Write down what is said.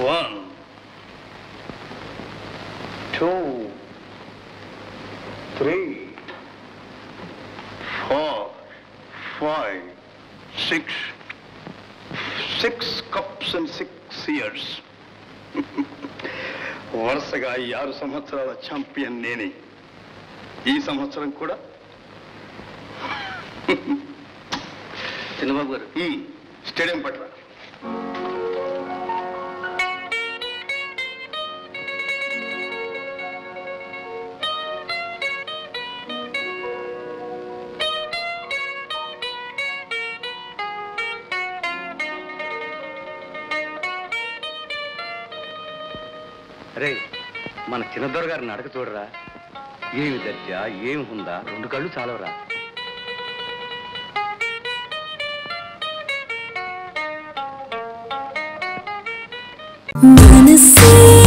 One two three four five six six cups and six years వరుసగా ఈ ఆరు సంవత్సరాల ఛాంపియన్ నేనే ఈ సంవత్సరం కూడా చిన్నబాబు గారు మ్మ్. స్టేడియం పట్ల అరే మన చిన్నదొర గారిని నడక చూడరా ఏమి దర్జా ఏమి ఉందా రెండు కళ్ళు చాలవరా మనసే